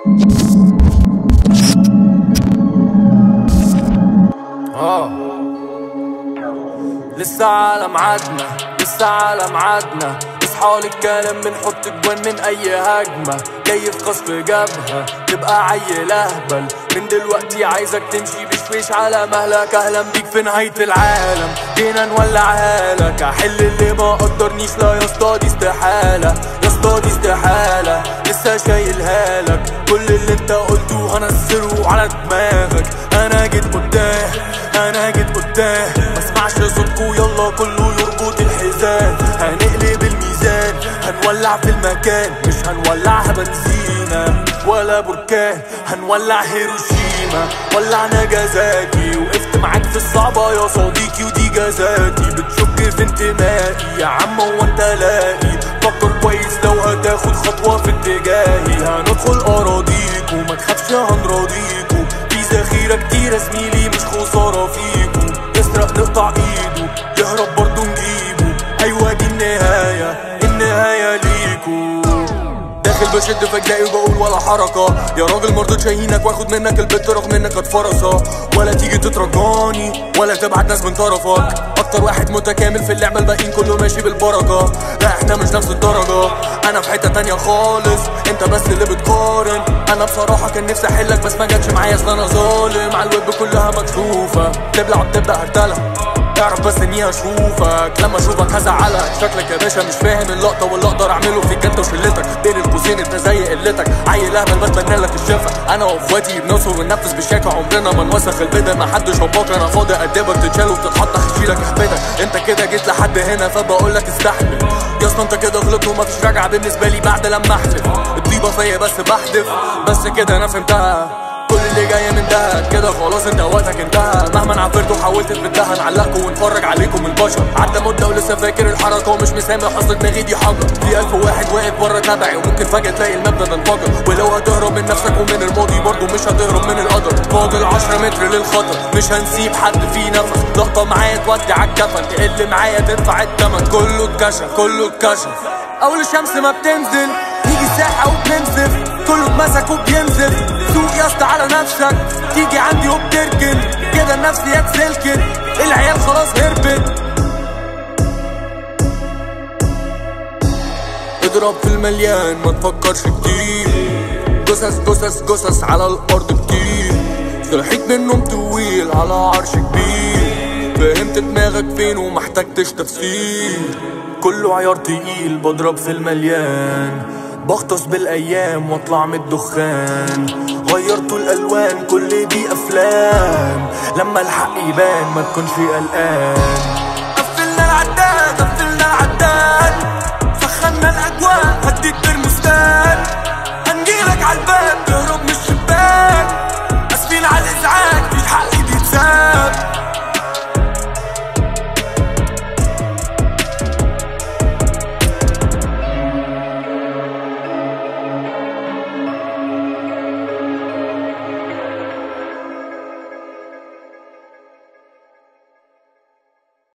اه لسه على ميعادنا لسه على ميعادنا اصحى للكلام بنحط جوان من اي هجمة جاي في قصف جبهة تبقى عيل اهبل من دلوقتي عايزك تمشي بشويش على مهلك اهلا بيك في نهاية العالم جينا نولعها لك احل اللي ما قدرنيش لا يا اسطى دي استحالة يا اسطى دي استحالة لسه شايلها لك كل اللي انت قلته هنزله على دماغك انا جيت قدام انا جيت قدام مسمعش صوتكو يلا كله يربط الحزام هنقلب الميزان هنولع في المكان مش هنولعها بنزينة ولا بركان هنولع هيروشيما ولع نجازاكي وقفت معاك في الصعبة يا صديقي ودي جزاتي بتشك في انتمائي يا عم هو انت لاقي فكر كويس لو هتاخد خطوة في اتجاهي هندخل اراضيكو ما تخافش هنراضيكو في ذخيرة كتيرة زميلي مش خسارة فيكو يسرق نقطع ايده يهرب برضه نجيبه ايوه دي النهاية النهاية ليكو داخل بشد فجائي وبقول ولا حركة يا راجل مرضتش اهينك واخد منك البت رغم انك اتفرصة ولا تيجي تترجاني ولا تبعت ناس من طرفك اكتر واحد متكامل في اللعبة الباقيين كله ماشي بالبركة لا احنا مش نفس الدرجة انا في حتة تانية خالص انت بس اللي بتقارن انا بصراحة كان نفسي احلك بس ما جاتش معايا اصل انا ظالم على الويب كلها مكشوفة تبلع وتبدأ هرتلها اعرف بس اني اشوفك لما اشوفك هزعلك شكلك يا باشا مش فاهم اللقطه واللي اقدر اعمله فيك انت وشلتك بين القوسين انت زي قلتك عيل اهبل بتمنى لك الشفا انا واخواتي بنوصل وننفذ بالشاكة عمرنا ما نوسخ البدن ما حدش هباك انا فاضي ادبك تتشال وتتحط هشيلك احبتك انت كده جيت لحد هنا فبقول لك استحمل يا اسطى انت كده غلطت ومفيش رجعه بالنسبه لي بعد لما احلف الطيبه فيا بس بحدف بس كده انا فهمتها كل اللي جاي من ده كده خلاص انت وقتك انتهى مهما عفرت وحاولت تبدها نعلقكم ونفرج عليكم البشر عدى مده ولسه فاكر الحركه ومش مسامح اصل دماغي دي حجر في الف واحد واقف بره تبعي وممكن فجاه تلاقي المبنى ده انفجر ولو هتهرب من نفسك ومن الماضي برضه مش هتهرب من القدر فاضل 10 متر للخطر مش هنسيب حد فيه نفس لقطه معايا تودي عالكفن تقل معايا تدفع التمن كله اتكشف كله اتكشف اول الشمس ما بتنزل يجي الساحه وبننزف كله اتمسك وبينزف سوق يا اسطى على نفسك تيجي عندي وبتركن كده النفسيات سلكت العيال خلاص هربت اضرب في المليان ما تفكرش كتير جثث جثث جثث على الارض كتير صحيت من النوم طويل على عرش كبير فهمت دماغك فين ومحتاجتش تفسير كله عيار تقيل بضرب في المليان بغطس بالايام واطلع من الدخان غيرت الالوان كل دي افلام لما الحق يبان ما تكونش قلقان قفلنا العداد قفلنا العداد سخنا الاجواء هديك ترمي